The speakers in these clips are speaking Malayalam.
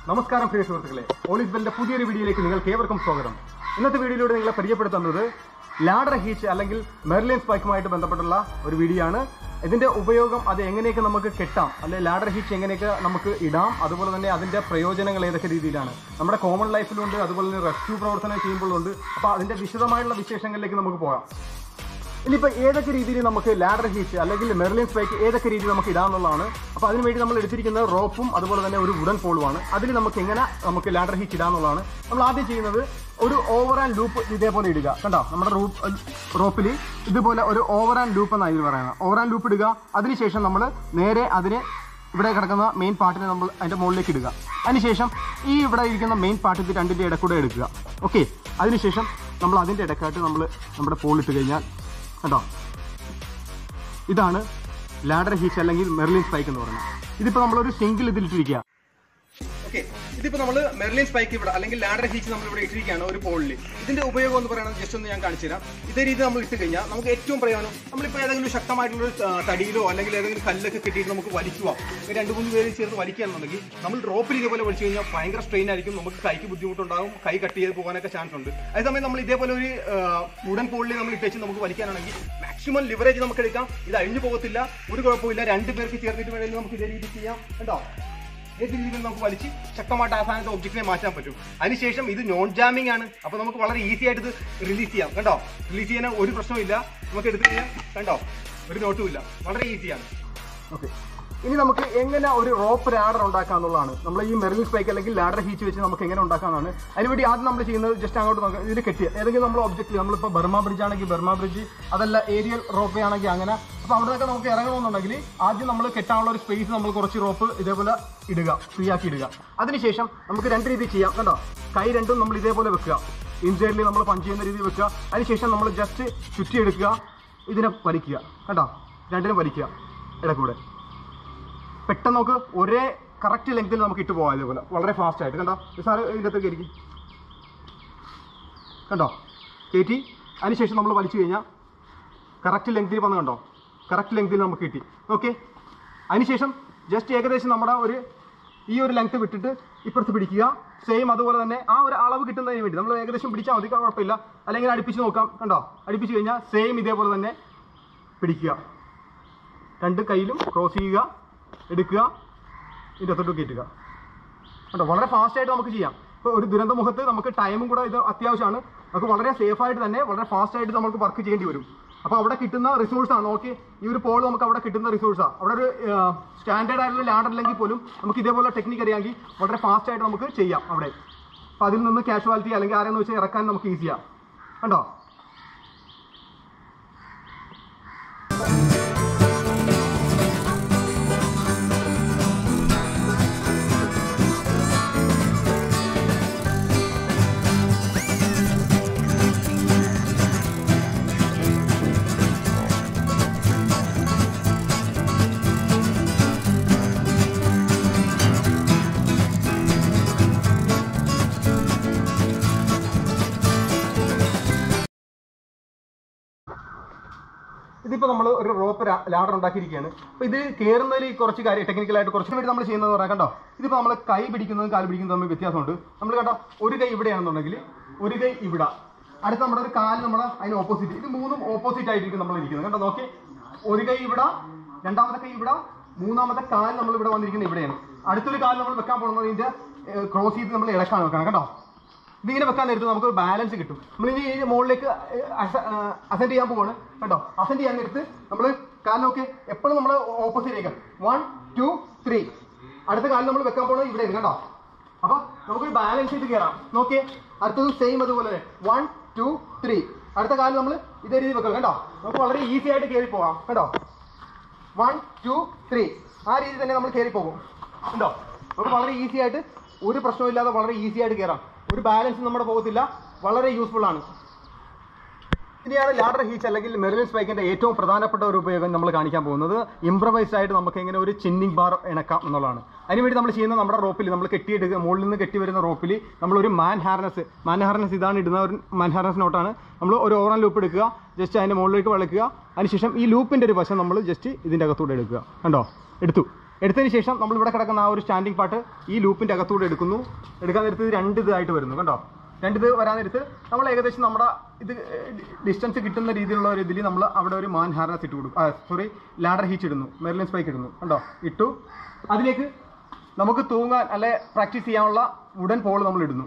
നമസ്കാരം പ്രിയ സുഹൃത്തുക്കളെ ഓളിസ് ബെല്ലിന്റെ പുതിയൊരു വീഡിയോയിലേക്ക് നിങ്ങൾക്ക് ഏവർക്കും സ്വാഗതം ഇന്നത്തെ വീഡിയോയിലൂടെ നിങ്ങളെ പരിചയപ്പെടുത്തുന്നത് ലാഡർ ഹീച്ച് അല്ലെങ്കിൽ മെർലിൻ സ്പൈക്കുമായിട്ട് ബന്ധപ്പെട്ടുള്ള ഒരു വീഡിയോ ആണ് ഇതിന്റെ ഉപയോഗം അത് എങ്ങനെയൊക്കെ നമുക്ക് കെട്ടാം അല്ലെങ്കിൽ ലാഡർ ഹീച്ച് എങ്ങനെയൊക്കെ നമുക്ക് ഇടാം അതുപോലെ തന്നെ അതിന്റെ പ്രയോജനങ്ങൾ ഏതൊക്കെ രീതിയിലാണ് നമ്മുടെ കോമൺ ലൈഫിലുണ്ട് അതുപോലെ തന്നെ റെസ്ക്യൂ പ്രവർത്തനം ചെയ്യുമ്പോഴുണ്ട് അപ്പോൾ അതിന്റെ വിശദമായിട്ടുള്ള വിശേഷങ്ങളിലേക്ക് നമുക്ക് പോകാം ഇനിയിപ്പോൾ ഏതൊക്കെ രീതിയിൽ നമുക്ക് ലാഡർ ഹീച്ച് അല്ലെങ്കിൽ മെർലിൻ സ്പൈക്ക് ഏതൊക്കെ രീതിയിൽ നമുക്ക് ഇടാന്നുള്ളതാണ് അപ്പോൾ അതിനുവേണ്ടി നമ്മൾ എടുത്തിരിക്കുന്നത് റോപ്പും അതുപോലെ തന്നെ ഒരു വുഡൻ പോളുമാണ് അതിൽ നമുക്ക് എങ്ങനെ നമുക്ക് ലാഡർ ഹീച്ച് ഇടാന്നുള്ളതാണ് നമ്മൾ ആദ്യം ചെയ്യുന്നത് ഒരു ഓവർ ആൻഡ് ലൂപ്പ് ഇതേപോലെ ഇടുക കണ്ടോ നമ്മുടെ റൂപ്പ് റോപ്പിൽ ഇതുപോലെ ഒരു ഓവർ ആൻഡ് ലൂപ്പ് എന്നാണ് ഇതിൽ പറയുന്നത് ഓവർ ആൻഡ് ലൂപ്പ് ഇടുക അതിനുശേഷം നമ്മൾ നേരെ അതിനെ ഇവിടെ കിടക്കുന്ന മെയിൻ പാർട്ടിനെ നമ്മൾ അതിൻ്റെ മുകളിലേക്ക് ഇടുക അതിനുശേഷം ഈ ഇവിടെ ഇരിക്കുന്ന മെയിൻ പാർട്ട് ഇത് രണ്ടിൻ്റെ ഇടക്കൂടെ എടുക്കുക ഓക്കെ അതിനുശേഷം നമ്മൾ അതിൻ്റെ ഇടക്കായിട്ട് നമ്മൾ നമ്മുടെ പോളിട്ട് കഴിഞ്ഞാൽ കേട്ടോ ഇതാണ് ലാഡർ ഹീച്ച് അല്ലെങ്കിൽ മെർലിൻ സ്പൈക്ക് എന്ന് പറയുന്നത് ഇതിപ്പോൾ നമ്മളൊരു സിംഗിൾ ഇതിലിട്ടിരിക്കുക ഓക്കെ ഇതിപ്പോൾ നമ്മൾ മെർലിൻ സ്പൈക്ക് ഇവിടെ അല്ലെങ്കിൽ ലാഡർ ഹീച്ച് നമ്മൾ ഇവിടെ ഇട്ടിരിക്കുകയാണ് ഒരു പോളിൽ ഇതിന്റെ ഉപയോഗം എന്ന് പറയുന്നത് ജസ്റ്റ് ഒന്ന് ഞാൻ കാണിച്ചു തരാം ഇതേ രീതി നമ്മൾ ഇട്ട് കഴിഞ്ഞാൽ നമുക്ക് ഏറ്റവും പ്രയോജനം നമ്മളിപ്പോൾ ഏതെങ്കിലും ശക്തമായിട്ടുള്ള ഒരു, ആ, തടിയിലോ അല്ലെങ്കിൽ ഏതെങ്കിലും കല്ലൊക്കെ കെട്ടിയിട്ട് നമുക്ക് വലിക്കുക ഒരു രണ്ട് മൂന്ന് പേര് ചേർത്ത് വലിക്കുകയാണെന്നുണ്ടെങ്കിൽ നമ്മൾ റോപ്പിൽ ഇതേപോലെ വലിച്ചു കഴിഞ്ഞാൽ ഭയങ്കര സ്ട്രെയിൻ ആയിരിക്കും നമുക്ക് കൈക്ക് ബുദ്ധിമുട്ടുണ്ടാകും കൈ കട്ട് ചെയ്ത് പോകാനൊക്കെ ചാൻസ് ഉണ്ട് അതേസമയം നമ്മൾ ഇതേപോലെ ഒരു വുഡൻ പോളിൽ നമ്മൾ ഇട്ടേച്ച് നമുക്ക് വലിക്കാനാണെങ്കിൽ മാക്സിമം ലിവറേജ് നമുക്ക് എടുക്കാം ഇത് അഴിഞ്ഞു പോകത്തില്ല ഒരു കുഴപ്പമില്ല രണ്ട് പേർക്ക് ചേർന്നിട്ട് വേണമെങ്കിൽ നമുക്ക് ഇതേ രീതി ചെയ്യാം കേട്ടോ ഏത് രീതിയിൽ നമുക്ക് വലിച്ച് ശക്തമായിട്ട് ആ സാധനത്തെ ഒബ്ജക്റ്റിനെ മാറ്റാൻ പറ്റും അതിനുശേഷം ഇത് നോൺ ജാമിംഗ് ആണ് അപ്പൊ നമുക്ക് വളരെ ഈസി ആയിട്ട് ഇത് റിലീസ് ചെയ്യാം കണ്ടോ റിലീസ് ചെയ്യാൻ ഒരു പ്രശ്നമില്ല നമുക്ക് എടുത്ത് കഴിഞ്ഞാൽ കണ്ടോ ഒരു നോട്ടും ഇല്ല വളരെ ഈസിയാണ് ഓക്കെ ഇനി നമുക്ക് എങ്ങനെ ഒരു റോപ്പ് ലാഡർ ഉണ്ടാക്കാന്നുള്ളതാണ് നമ്മൾ ഈ മെറിൽ സ്പൈക്ക് അല്ലെങ്കിൽ ലാഡർ ഹീച്ച് വെച്ച് നമുക്ക് എങ്ങനെ ഉണ്ടാക്കാന്നാണ് അതിനുവേണ്ടി ആദ്യം നമ്മൾ ചെയ്യുന്നത് ജസ്റ്റ് അങ്ങോട്ട് നോക്കാം ഇതിൽ കെട്ടിയ ഏതെങ്കിലും നമ്മൾ ഒബ്ജക്റ്റ് നമ്മളിപ്പോൾ ബർമ ബ്രിഡ്ജ് ആണെങ്കിൽ ബർമ ബ്രിഡ്ജ് അതല്ല ഏരിയൽ റോപ്പ് ആണെങ്കിൽ അങ്ങനെ അപ്പോൾ അവിടെ നിന്നൊക്കെ നമുക്ക് ഇറങ്ങണമെന്നുണ്ടെങ്കിൽ ആദ്യം നമ്മൾ കെട്ടാനുള്ള ഒരു സ്പേസ് നമ്മൾ കുറച്ച് റോപ്പ് ഇതേപോലെ ഇടുക ഫ്രീ ആക്കി ഇടുക അതിനുശേഷം നമുക്ക് രണ്ട് രീതി ചെയ്യാം കണ്ടോ കൈ രണ്ടും നമ്മൾ ഇതേപോലെ വെക്കുക ഇൻസൈഡിൽ നമ്മൾ പഞ്ച് ചെയ്യുന്ന രീതി വെക്കുക അതിനുശേഷം നമ്മൾ ജസ്റ്റ് ചുറ്റിയെടുക്കുക ഇതിനെ വലിക്കുക കണ്ടോ രണ്ടിനും വലിക്കുക ഇടക്കൂടെ പെട്ടെന്ന് നമുക്ക് ഒരേ കറക്റ്റ് ലെങ്തിൽ നമുക്ക് ഇട്ട് പോകാം ഇതേപോലെ വളരെ ഫാസ്റ്റ് ആയിട്ട് കണ്ടോ സാറ് ഇതിൻ്റെ അകത്ത് കയറ്റി കണ്ടോ കയറ്റി അതിനുശേഷം നമ്മൾ വലിച്ചു കഴിഞ്ഞാൽ കറക്റ്റ് ലെങ്തിൽ വന്ന് കണ്ടോ കറക്റ്റ് ലെങ്തിൽ നമുക്ക് കിട്ടി ഓക്കെ അതിനുശേഷം ജസ്റ്റ് ഏകദേശം നമ്മുടെ ഒരു ഈ ഒരു ലെങ്ത് വിട്ടിട്ട് ഇപ്പുറത്ത് പിടിക്കുക സെയിം അതുപോലെ തന്നെ ആ ഒരു അളവ് കിട്ടുന്നതിന് വേണ്ടി നമ്മൾ ഏകദേശം പിടിച്ചാൽ മതി കുഴപ്പമില്ല അല്ലെങ്കിൽ അടുപ്പിച്ച് നോക്കാം കണ്ടോ അടുപ്പിച്ച് കഴിഞ്ഞാൽ സെയിം ഇതേപോലെ തന്നെ പിടിക്കുക രണ്ട് കയ്യിലും ക്രോസ് ചെയ്യുക എടുക്കുക ഇതിൻ്റെ അകത്തോട്ട് കയറ്റുക കേട്ടോ വളരെ ഫാസ്റ്റ് ആയിട്ട് നമുക്ക് ചെയ്യാം ഇപ്പോൾ ഒരു ദുരന്ത മുഖത്ത് നമുക്ക് ടൈമും കൂടെ ഇത് അത്യാവശ്യമാണ് നമുക്ക് വളരെ സേഫ് ആയിട്ട് തന്നെ വളരെ ഫാസ്റ്റ് ആയിട്ട് നമുക്ക് വർക്ക് ചെയ്യേണ്ടി വരും അപ്പോൾ അവിടെ കിട്ടുന്ന റിസോഴ്സ് ആണ് ഓക്കെ ഈ ഒരു പോൾ നമുക്ക് അവിടെ കിട്ടുന്ന റിസോഴ്സാണ് അവിടെ ഒരു സ്റ്റാൻഡേർഡ് ആയിട്ടുള്ള ലാഡർ അല്ലെങ്കിൽ പോലും നമുക്ക് ഇതേപോലെ ടെക്നിക്ക് അറിയാമെങ്കിൽ വളരെ ഫാസ്റ്റ് ആയിട്ട് നമുക്ക് ചെയ്യാം അവിടെ അപ്പോൾ അതിൽ നിന്ന് കാഷ്വാലിറ്റി അല്ലെങ്കിൽ ആരെന്ന് വെച്ചാൽ ഇറക്കാൻ നമുക്ക് ഈസിയാണ് കണ്ടോ ഇതിപ്പോൾ നമ്മൾ ഒരു റോപ്പ് ലാഡർ ഉണ്ടാക്കിയിരിക്കുകയാണ് അപ്പോൾ ഇത് കയറുന്നതിൽ കുറച്ച് കാര്യം ടെക്നിക്കലായിട്ട് കുറച്ച് വേണ്ടി നമ്മൾ ചെയ്യുന്നത് പറയാം കണ്ടോ ഇതിപ്പോൾ നമ്മൾ കൈ പിടിക്കുന്നതും കാല് പിടിക്കുന്നതും തമ്മിൽ വ്യത്യാസമുണ്ട് നമ്മൾ കണ്ടോ ഒരു കൈ ഇവിടെയാണെന്നുണ്ടെങ്കിൽ ഒരു കൈ ഇവിടെ അടുത്ത നമ്മുടെ ഒരു കാല് നമ്മുടെ അതിന് ഓപ്പോസിറ്റ് ഇത് മൂന്നും ഓപ്പോസിറ്റ് ആയിട്ടിരിക്കും നമ്മൾ ഇരിക്കുന്നത് കണ്ടോ നോക്കി ഒരു കൈ ഇവിടെ രണ്ടാമത്തെ കൈ ഇവിടെ മൂന്നാമത്തെ കാല് നമ്മൾ ഇവിടെ വന്നിരിക്കുന്നത് ഇവിടെയാണ് അടുത്തൊരു കാല് നമ്മൾ വെക്കാൻ പോകുന്നത് ഇതിന്റെ ക്രോസ് ചെയ്ത് നമ്മൾ ഇളക്കാൻ വെക്കണം കേട്ടോ ഇതിങ്ങനെ വെക്കാൻ നേരത്ത് നമുക്ക് ബാലൻസ് കിട്ടും നമ്മൾ ഇനി ഈ മുകളിലേക്ക് അസെൻഡ് ചെയ്യാൻ പോവാണ് കേട്ടോ അസെൻഡ് ചെയ്യാൻ നേരത്ത് നമ്മൾ കാലം നോക്കി എപ്പോഴും നമ്മൾ ഓപ്പോസിറ്റ് ആയിരിക്കും വൺ ടു ത്രീ അടുത്ത കാലം നമ്മൾ വെക്കാൻ പോകുന്നത് ഇവിടെ കേട്ടോ അപ്പൊ നമുക്കൊരു ബാലൻസ് ചെയ്ത് കയറാം നോക്കിയേ അടുത്തത് സെയിം അതുപോലെ തന്നെ വൺ ടു ത്രീ അടുത്ത കാലം നമ്മൾ ഇതേ രീതി വെക്കാം കേട്ടോ നമുക്ക് വളരെ ഈസി ആയിട്ട് കയറി പോകാം കേട്ടോ വൺ ടു ത്രീ ആ രീതി തന്നെ നമ്മൾ കയറി പോകും ഉണ്ടോ നമുക്ക് വളരെ ഈസി ആയിട്ട് ഒരു പ്രശ്നമില്ലാതെ വളരെ ഈസി ആയിട്ട് കയറാം ഒരു ബാലൻസ് നമ്മുടെ പോകത്തില്ല വളരെ യൂസ്ഫുൾ ആണ് ഇനിയാണ് ലാഡർ ഹീച്ച് അല്ലെങ്കിൽ മെറിലിൻ സ്പൈക്കിന്റെ ഏറ്റവും പ്രധാനപ്പെട്ട ഒരു ഉപയോഗം നമ്മൾ കാണിക്കാൻ പോകുന്നത് ഇംപ്രവൈസ്ഡ് ആയിട്ട് നമുക്ക് എങ്ങനെ ഒരു ചിന്നിങ് ബാർ ഇണക്കാം എന്നുള്ളതാണ് അതിനുവേണ്ടി നമ്മൾ ചെയ്യുന്ന നമ്മുടെ റോപ്പിൽ നമ്മൾ കെട്ടിയെടുക്കുക മുകളിൽ നിന്ന് കെട്ടി വരുന്ന റോപ്പിൽ നമ്മൾ ഒരു മാൻ ഹാർനസ് മാൻ ഹാർനസ് ഇതാണ് ഇടുന്ന ഒരു മാൻ ഹാർനസ് നോട്ടാണ് നമ്മൾ ഒരു ഓറൻ ലൂപ്പ് എടുക്കുക ജസ്റ്റ് അതിൻ്റെ മുകളിലേക്ക് വളയ്ക്കുക അതിനുശേഷം ഈ ലൂപ്പിൻ്റെ ഒരു വശം നമ്മൾ ജസ്റ്റ് ഇതിൻ്റെ അകത്തൂടെ എടുക്കുക കണ്ടോ എടുത്തു എടുത്തതിന് ശേഷം നമ്മൾ ഇവിടെ കിടക്കുന്ന ആ ഒരു സ്റ്റാൻഡിംഗ് പാർട്ട് ഈ ലൂപ്പിന്റെ അകത്തൂടെ എടുക്കുന്നു എടുക്കാൻ നേരത്ത് ഇത് രണ്ട് ഇതായിട്ട് വരുന്നു കണ്ടോ രണ്ട് ഇത് വരാൻ നേരത്ത് നമ്മൾ ഏകദേശം നമ്മുടെ ഇത് ഡിസ്റ്റൻസ് കിട്ടുന്ന രീതിയിലുള്ള ഒരു ഇതിൽ നമ്മൾ അവിടെ ഒരു മാൻ ഹാർനസ് ഇട്ട് കൊടുക്കും സോറി ലാഡർ ഹീച്ച് ഇടുന്നു മെർലിൻ സ്പൈക്ക് ഇടുന്നു കണ്ടോ ഇട്ടു അതിലേക്ക് നമുക്ക് തൂങ്ങാൻ അല്ലെ പ്രാക്ടീസ് ചെയ്യാനുള്ള വുഡൻ പോൾ നമ്മൾ ഇടുന്നു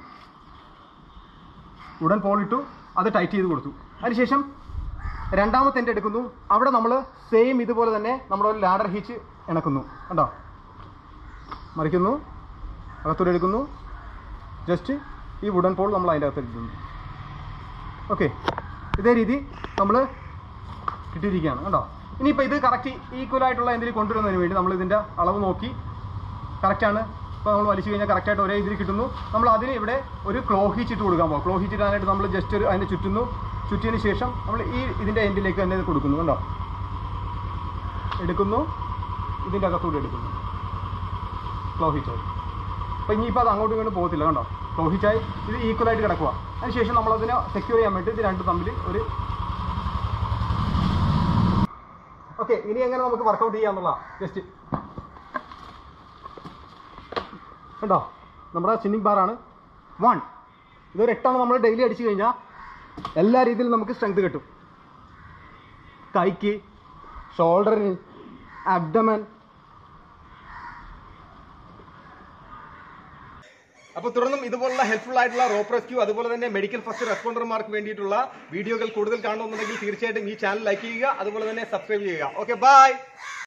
ഉടൻ പോൾ ഇട്ടു അത് ടൈറ്റ് ചെയ്ത് കൊടുത്തു അതിനുശേഷം രണ്ടാമത്തെ എൻ്റെ എടുക്കുന്നു അവിടെ നമ്മൾ സെയിം ഇതുപോലെ തന്നെ നമ്മുടെ ഒരു ലാഡർ ഹീച്ച് ഇണക്കുന്നു കണ്ടോ മറിക്കുന്നു അകത്തൂടെ എടുക്കുന്നു ജസ്റ്റ് ഈ വുഡൻ പോൾ നമ്മൾ അതിൻ്റെ അകത്ത് ഇടുന്നു ഓക്കെ ഇതേ രീതി നമ്മൾ കിട്ടിയിരിക്കുകയാണ് കണ്ടോ ഇനിയിപ്പോൾ ഇത് കറക്റ്റ് ഈക്വൽ ആയിട്ടുള്ള എന്തെങ്കിലും കൊണ്ടുവരുന്നതിന് വേണ്ടി നമ്മൾ ഇതിൻ്റെ അളവ് നോക്കി കറക്റ്റാണ് ഇപ്പോൾ നമ്മൾ വലിച്ചു കഴിഞ്ഞാൽ കറക്റ്റായിട്ട് ഒരേ ഇതിൽ കിട്ടുന്നു നമ്മൾ അതിന് ഇവിടെ ഒരു ക്ലോ ഹീച്ച് ഇട്ട് കൊടുക്കാൻ പോകും ക്ലോ ഹീച്ച് ഇടാനായിട്ട് നമ്മൾ ജസ്റ്റ് ഒരു അതിനെ ചുറ്റുന്നു ചുറ്റിയതിന് ശേഷം നമ്മൾ ഈ ഇതിൻ്റെ എൻഡിലേക്ക് തന്നെ ഇത് കൊടുക്കുന്നു കണ്ടോ എടുക്കുന്നു ഇതിൻ്റെ അകത്തൂടെ എടുക്കുന്നു ക്ലോ ഹീച്ചായി അപ്പോൾ ഇനിയിപ്പോൾ അത് അങ്ങോട്ടും ഇങ്ങോട്ടും പോകത്തില്ല കണ്ടോ ക്ലോ ഹീച്ചായി ഇത് ഈക്വലായിട്ട് കിടക്കുക അതിനുശേഷം നമ്മളതിനെ സെക്യൂർ ചെയ്യാൻ വേണ്ടി ഇത് രണ്ടും തമ്മിൽ ഒരു ഓക്കെ ഇനി എങ്ങനെ നമുക്ക് വർക്കൗട്ട് ചെയ്യാന്നുള്ള ജസ്റ്റ് കണ്ടോ നമ്മുടെ ചിന്നിങ് ബാറാണ് വൺ ഇതൊരു എട്ടാണ് നമ്മൾ ഡെയിലി അടിച്ചു കഴിഞ്ഞാൽ എല്ലാ രീതിയിലും നമുക്ക് സ്ട്രെങ്ത് കിട്ടും കൈക്ക് ഷോൾഡറിന് അബ്ഡമൻ അപ്പോൾ തുടർന്നും ഇതുപോലുള്ള ഹെൽപ്ഫുൾ ആയിട്ടുള്ള റോപ്പ് റെസ്ക്യൂ അതുപോലെ തന്നെ മെഡിക്കൽ ഫസ്റ്റ് റെസ്പോണ്ടർമാർക്ക് വേണ്ടിയിട്ടുള്ള വീഡിയോകൾ കൂടുതൽ കാണണമെന്നുണ്ടെങ്കിൽ തീർച്ചയായിട്ടും ഈ ചാനൽ ലൈക്ക് ചെയ്യുക അതുപോലെ തന്നെ സബ്സ്ക്രൈബ് ചെയ്യുക ഓക്കെ ബൈ